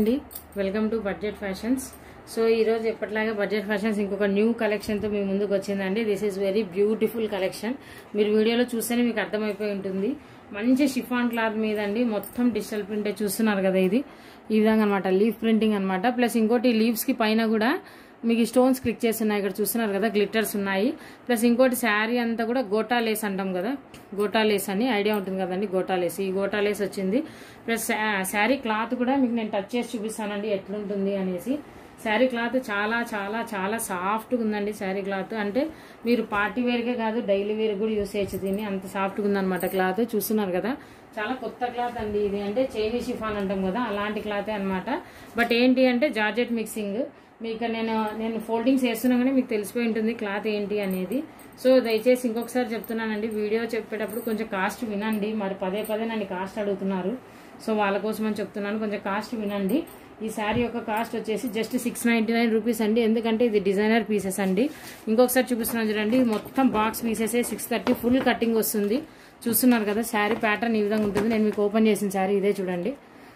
అండి welcome to budget fashions so ఈరోజు ఎప్పటిలాగే బడ్జెట్ ఫ్యాషన్స్ ఇంకొక న్యూ కలెక్షన్తో మీ ముందుకు వచ్చిందండి this is very beautiful collection మీరు వీడియోలో చూస్తేనే మీకు అర్థమైపోయి ఉంటుంది మంచి షిఫాన్ క్లాత్ మీద అండి మొత్తం డిజిటల్ ప్రింటే చూస్తున్నారు కదా ఇది ఈ విధంగా అనమాట లీఫ్ ప్రింటింగ్ అనమాట ప్లస్ ఇంకోటి లీవ్స్కి పైన కూడా మీకు ఈ స్టోన్స్ క్లిక్ చేస్తున్నాయి ఇక్కడ చూస్తున్నారు కదా గ్లిటర్స్ ఉన్నాయి ప్లస్ ఇంకోటి శారీ అంతా కూడా గోటా లేస్ అంటాం కదా గోటా లేస్ అని ఐడియా ఉంటుంది కదండి గోటా లేస్ ఈ గోటా లేస్ వచ్చింది ప్లస్ శారీ క్లాత్ కూడా మీకు నేను టచ్ చేసి చూపిస్తానండి ఎట్లుంటుంది అనేసి శారీ క్లాత్ చాలా చాలా చాలా సాఫ్ట్గా ఉందండి శారీ క్లాత్ అంటే మీరు పార్టీ వేర్కే కాదు డైలీ వేర్ కూడా యూస్ చేయొచ్చు దీన్ని అంత సాఫ్ట్గా ఉందన్నమాట క్లాత్ చూస్తున్నారు కదా చాలా కొత్త క్లాత్ అండి ఇది అంటే చైనీ షిఫాన్ అంటాం కదా అలాంటి క్లాతే అనమాట బట్ ఏంటి అంటే జార్జెట్ మిక్సింగ్ మీకు నేను నేను ఫోల్డింగ్స్ వేస్తున్నా కానీ మీకు తెలిసిపోయి ఉంటుంది క్లాత్ ఏంటి అనేది సో దయచేసి ఇంకొకసారి చెప్తున్నానండి వీడియో చెప్పేటప్పుడు కొంచెం కాస్ట్ వినండి మరి పదే పదే నన్ను కాస్ట్ అడుగుతున్నారు సో వాళ్ళ కోసం అని చెప్తున్నాను కొంచెం కాస్ట్ వినండి ఈ శారీ యొక్క కాస్ట్ వచ్చేసి just six ninety nine rupees అండి ఎందుకంటే ఇది డిజైనర్ పీసెస్ అండి ఇంకొకసారి చూపిస్తున్నాను చూడండి ఇది మొత్తం box pieces six thirty full cutting వస్తుంది చూస్తున్నారు కదా శారీ ప్యాటర్న్ ఈ విధంగా ఉంటుంది నేను మీకు ఓపెన్ చేసిన శారీ ఇదే చూడండి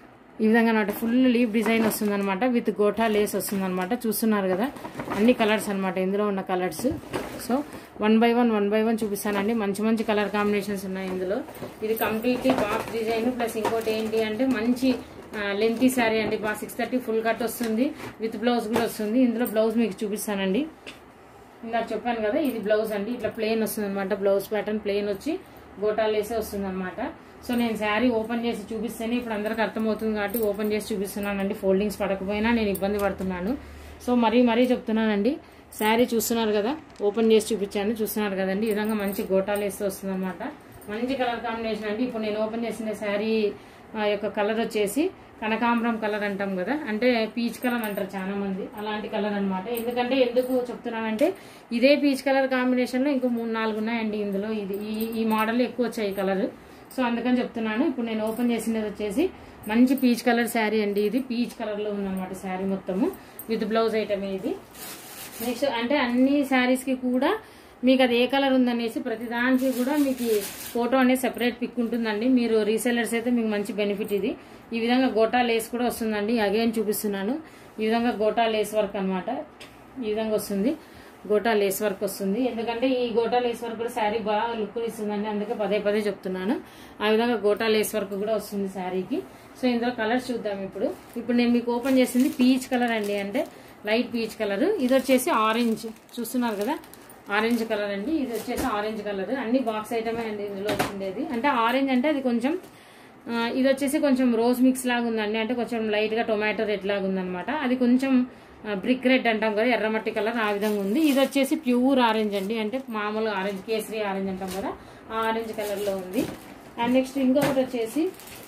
ఈ విధంగా అనమాట ఫుల్ లీవ్ డిజైన్ వస్తుంది అనమాట విత్ గోటా లేస్ వస్తుంది అనమాట చూస్తున్నారు కదా అన్ని కలర్స్ అనమాట ఇందులో ఉన్న colours so one by one one by one చూపిస్తానండి మంచి మంచి కలర్ కాంబినేషన్స్ ఉన్నాయి ఇందులో ఇది కంప్లీట్లీ బాక్స్ డిజైన్ ప్లస్ ఇంకోటి ఏంటి అంటే మంచి లెంతీ శారీ అండి బా సిక్స్ థర్టీ ఫుల్ కట్ వస్తుంది విత్ బ్లౌజ్ కూడా వస్తుంది ఇందులో బ్లౌజ్ మీకు చూపిస్తానండి ఇందాక చెప్పాను కదా ఇది బ్లౌజ్ అండి ఇట్లా ప్లెయిన్ వస్తుంది అనమాట బ్లౌజ్ ప్యాటర్న్ ప్లెయిన్ వచ్చి గోటాలు వేసే వస్తుంది అనమాట సో నేను శారీ ఓపెన్ చేసి చూపిస్తేనే ఇప్పుడు అందరికి అర్థమవుతుంది కాబట్టి ఓపెన్ చేసి చూపిస్తున్నానండి ఫోల్డింగ్స్ పడకపోయినా నేను ఇబ్బంది పడుతున్నాను సో మరీ మరీ చెప్తున్నానండి శారీ చూస్తున్నారు కదా ఓపెన్ చేసి చూపించాను చూస్తున్నారు కదండి ఈ విధంగా మంచి గోటాలు వేస్తే వస్తుంది అనమాట మంచి కలర్ కాంబినేషన్ అండి ఇప్పుడు నేను ఓపెన్ చేసిన శారీ యొక్క కలర్ వచ్చేసి కనకాంబరం కలర్ అంటాం కదా అంటే పీచ్ కలర్ అంటారు చాలా మంది అలాంటి కలర్ అనమాట ఎందుకంటే ఎందుకు చెప్తున్నానంటే ఇదే పీచ్ కలర్ కాంబినేషన్ లో ఇంకో మూడు నాలుగు ఉన్నాయండి ఇందులో ఇది ఈ ఈ మోడల్ ఎక్కువ వచ్చాయి కలర్ సో అందుకని చెప్తున్నాను ఇప్పుడు నేను ఓపెన్ చేసినది వచ్చేసి మంచి పీచ్ కలర్ శారీ అండి ఇది పీచ్ కలర్ లో ఉందన్నమాట శారీ మొత్తము విత్ బ్లౌజ్ ఐటమ్ ఇది నెక్స్ట్ అంటే అన్ని శారీస్ కి కూడా మీకు అది ఏ కలర్ ఉందనేసి ప్రతి దానికి కూడా మీకు ఫోటో అనేది సెపరేట్ పిక్ ఉంటుందండి మీరు రీసెలర్స్ అయితే మీకు మంచి బెనిఫిట్ ఇది ఈ విధంగా గోటా లేస్ కూడా వస్తుందండి అగైన్ చూపిస్తున్నాను ఈ విధంగా గోటా లేస్ వర్క్ అనమాట ఈ విధంగా వస్తుంది గోటా లేస్ వర్క్ వస్తుంది ఎందుకంటే ఈ గోటా లేస్ వర్క్ కూడా శారీ బాగా లుక్ ఇస్తుందండి అందుకే పదే పదే చెప్తున్నాను ఆ విధంగా గోటా లేస్ వర్క్ కూడా వస్తుంది శారీకి సో ఇందులో కలర్స్ చూద్దాం ఇప్పుడు ఇప్పుడు నేను మీకు ఓపెన్ చేసింది పీచ్ కలర్ అండి అంటే లైట్ పీచ్ కలర్ ఇది వచ్చేసి ఆరెంజ్ చూస్తున్నారు కదా ఆరెంజ్ కలర్ అండి ఇది వచ్చేసి ఆరెంజ్ కలర్ అన్ని బాక్స్ ఐటమే అండి ఇందులో వచ్చిండేది అంటే ఆరెంజ్ అంటే అది కొంచెం ఇది వచ్చేసి కొంచెం రోజ్ మిక్స్ లాగా ఉందండి అంటే కొంచెం లైట్ గా టొమాటో రెడ్ లాగా ఉందన్నమాట అది కొంచెం బ్రిక్ రెడ్ అంటాం కదా ఎర్రమట్టి కలర్ ఆ విధంగా ఉంది ఇది వచ్చేసి ప్యూర్ ఆరెంజ్ అండి అంటే మామూలు ఆరెంజ్ కేసరి ఆరెంజ్ అంటాం కదా ఆ ఆరెంజ్ కలర్ లో ఉంది అండ్ నెక్స్ట్ ఇంకొకటి వచ్చేసి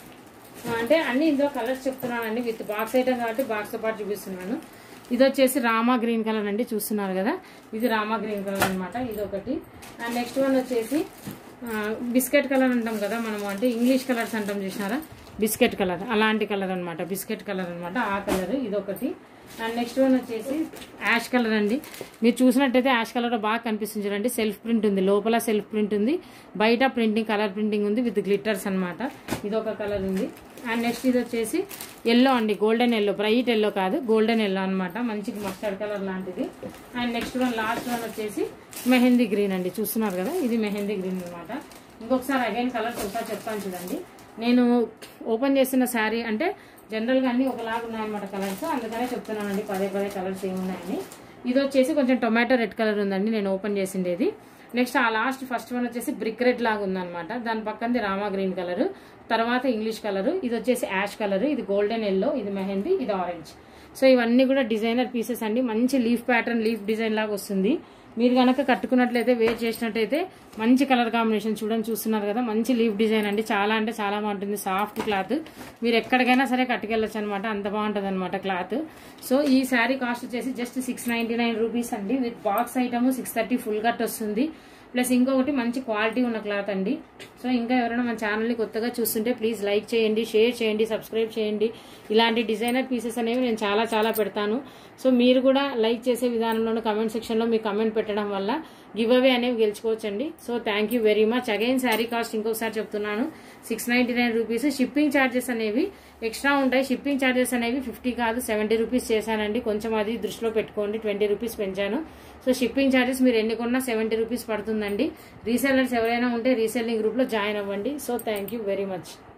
అంటే అన్ని ఇందులో కలర్స్ చెప్తున్నానండి విత్ బాక్స్ ఐటమ్ కాబట్టి బాక్స్ తో పాటు చూపిస్తున్నాను ఇది వచ్చేసి రామా గ్రీన్ కలర్ అండి చూస్తున్నారు కదా ఇది రామా గ్రీన్ కలర్ అనమాట ఇది ఒకటి అండ్ నెక్స్ట్ వన్ వచ్చేసి బిస్కెట్ కలర్ అంటాం కదా మనం అంటే ఇంగ్లీష్ కలర్స్ అంటాం చూసినారా బిస్కెట్ కలర్ అలాంటి కలర్ అనమాట బిస్కెట్ కలర్ అనమాట ఆ కలర్ ఇది ఒకటి అండ్ నెక్స్ట్ వన్ వచ్చేసి యాష్ కలర్ అండి మీరు చూసినట్టయితే యాష్ కలర్ బాగా కనిపిస్తుంది చూడండి సెల్ఫ్ ప్రింట్ ఉంది లోపల సెల్ఫ్ ప్రింట్ ఉంది బయట ప్రింటింగ్ కలర్ ప్రింటింగ్ ఉంది విత్ గ్లిటర్స్ అనమాట ఇది ఒక కలర్ ఉంది అండ్ నెక్స్ట్ ఇది వచ్చేసి ఎల్లో అండి గోల్డెన్ ఎల్లో బ్రైట్ ఎల్లో కాదు గోల్డెన్ ఎల్లో అనమాట మంచి మస్టర్డ్ కలర్ లాంటిది and next one last one వచ్చేసి మెహందీ గ్రీన్ అండి చూస్తున్నారు కదా ఇది మెహందీ గ్రీన్ అనమాట ఇంకొకసారి అగైన్ కలర్స్ ఒకసారి చెప్తాను చూడండి నేను ఓపెన్ చేసిన శారీ అంటే జనరల్గా అన్ని ఒకలాగా ఉన్నాయన్నమాట కలర్స్ అందుకనే చెప్తున్నానండి పదే పదే కలర్స్ ఏమున్నాయని ఇది వచ్చేసి కొంచెం టొమాటో రెడ్ కలర్ ఉందండి నేను ఓపెన్ చేసిండేది నెక్స్ట్ ఆ లాస్ట్ ఫస్ట్ వన్ వచ్చేసి బ్రిక్ రెడ్ లాగా ఉందన్నమాట దాని పక్కనది రామా గ్రీన్ కలర్ తర్వాత ఇంగ్లీష్ కలర్ ఇది వచ్చేసి యాష్ కలర్ ఇది గోల్డెన్ ఎల్లో ఇది మెహందీ ఇది ఆరెంజ్ సో ఇవన్నీ కూడా డిజైనర్ పీసెస్ అండి మంచి లీఫ్ ప్యాటర్న్ లీఫ్ డిజైన్ లాగా వస్తుంది మీరు కనుక కట్టుకున్నట్లయితే వేర్ చేసినట్టయితే మంచి కలర్ కాంబినేషన్ చూడండి చూస్తున్నారు కదా మంచి లీఫ్ డిజైన్ అండి చాలా అంటే చాలా బాగుంటుంది సాఫ్ట్ క్లాత్ మీరు ఎక్కడికైనా సరే కట్టుకెళ్ళచ్చు అనమాట అంత బాగుంటుంది అనమాట క్లాత్ సో ఈ శారీ కాస్ట్ వచ్చేసి జస్ట్ సిక్స్ రూపీస్ అండి with box item six thirty full cut వస్తుంది ప్లస్ ఇంకొకటి మంచి క్వాలిటీ ఉన్న క్లాత్ అండి సో ఇంకా ఎవరైనా మన ఛానల్ని కొత్తగా చూస్తుంటే ప్లీజ్ లైక్ చేయండి షేర్ చేయండి సబ్స్క్రైబ్ చేయండి ఇలాంటి డిజైనర్ పీసెస్ అనేవి నేను చాలా చాలా పెడతాను సో మీరు కూడా లైక్ చేసే విధానంలోనూ కమెంట్ సెక్షన్లో మీ కమెంట్ పెట్టడం వల్ల గివ్ అవే అనేవి గెలుచుకోవచ్చండి so thank you very much again sari cost ఇంకొకసారి చెప్తున్నాను six ninety nine rupees shipping charges అనేవి ఎక్స్ట్రా ఉంటాయి షిప్పింగ్ ఛార్జెస్ అనేవి ఫిఫ్టీ కాదు సెవెంటీ రూపీస్ చేశానండి కొంచెం అది దృష్టిలో పెట్టుకోండి ట్వంటీ రూపీస్ పెంచాను సో షిప్పింగ్ ఛార్జెస్ మీరు ఎన్ని కొన్నా సెవెంటీ రూపీస్ పడుతుందండి రీసెల్లర్స్ ఎవరైనా ఉంటే రీసెల్లింగ్ గ్రూప్లో జాయిన్ అవ్వండి so thank you very much